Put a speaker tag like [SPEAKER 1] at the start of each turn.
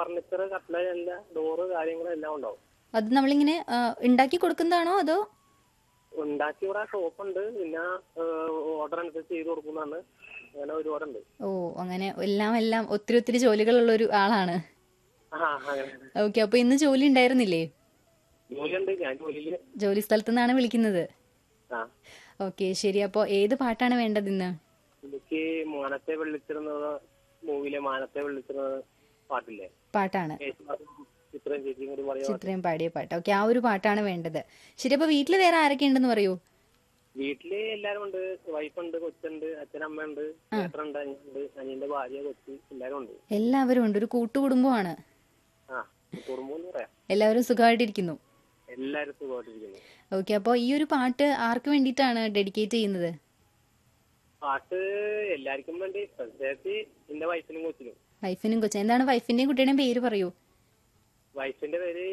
[SPEAKER 1] furniture കട്ട്ല എല്ലാം door കാര്യങ്ങളും എല്ലാം ഉണ്ടാവും
[SPEAKER 2] അത് നമ്മളിങ്ങനെ ആ, ഉണ്ടാക്കി കൊടുക്കുന്നതാണോ അതോ
[SPEAKER 1] ഉണ്ടാക്കി ഇവിടെ ഷോപ്പുണ്ട് പിന്നെ ഓർഡർ അനുസരിച്ച് ചെയ്ത് കൊടുക്കുന്നതാണ് അങ്ങനെ ഒരുപാടുണ്ട്
[SPEAKER 2] ഓ അങ്ങനെ എല്ലാം എല്ലാം ഒത്തിരി ഒത്തിരി ജോലികളുള്ള ഒരു ആളാണ്
[SPEAKER 1] ആ അങ്ങനെ
[SPEAKER 2] ഓക്കെ അപ്പൊ ഇന്ന് ജോലി ഉണ്ടായിരുന്നില്ലേ
[SPEAKER 1] ജോലിയുണ്ട് ഞാൻ ജോലിയില്
[SPEAKER 2] ജോലി സ്ഥലത്തു നിന്നാണ് വിളിക്കുന്നത്
[SPEAKER 1] ആ
[SPEAKER 2] ഓക്കെ ശരി അപ്പോൾ ഏത് പാട്ടാണ് വേണ്ടത് ഇന്ന്
[SPEAKER 1] എനിക്ക് മാനത്തെ വെള്ളിച്ചിരുന്നത് മൂവിലെ മാനത്തെ വെള്ളിച്ചിരുന്നത് പാട്ടില്ലേ
[SPEAKER 2] പാട്ടാണ്
[SPEAKER 1] യേശുദാസും ചിത്രയും ചേച്ചിയും കൂടി പറയാ
[SPEAKER 2] ചിത്രയും പാടിയ പാട്ട് ഓക്കെ ആ ഒരു പാട്ടാണ് വേണ്ടത് ശരി അപ്പൊ വീട്ടിൽ വേറെ ആരൊക്കെ ഉണ്ടെന്ന് പറയൂ
[SPEAKER 1] വീട്ടില് എല്ലാരും ഉണ്ട് വൈഫുണ്ട് കൊച്ചുണ്ട് അച്ഛനമ്മയുണ്ട് ചേട്ടനുണ്ട് അനിയുണ്ട് അനിയന്റെ ഭാര്യ കൊച്ച് എല്ലാരും ഉണ്ട്
[SPEAKER 2] എല്ലാവരും ഉണ്ട് ഒരു കൂട്ടുകുടുംബമാണ്
[SPEAKER 1] ആ കുടുംബം എന്ന് പറയാം
[SPEAKER 2] എല്ലാവരും സുഖമായിട്ടിരിക്കുന്നു
[SPEAKER 1] എല്ലാരും സുഖമായിട്ടിരിക്കുന്നു
[SPEAKER 2] ഓക്കെ അപ്പോൾ ഈ ഒരു പാട്ട് ആർക്ക് വേണ്ടിയിട്ടാണ് ഡെഡിക്കേറ്റ് ചെയ്യുന്നത്
[SPEAKER 1] പാട്ട് എല്ലാവർക്കും വേണ്ടി പ്രത്യേകിച്ച് എന്റെ വൈഫിനും കൊച്ചിനും
[SPEAKER 2] വൈഫിനും കൊച്ചു എന്താണ് വൈഫിന്റെയും കുട്ടിയുടെയും പേര് പറയൂ
[SPEAKER 1] വൈഫിന്റെ പേര്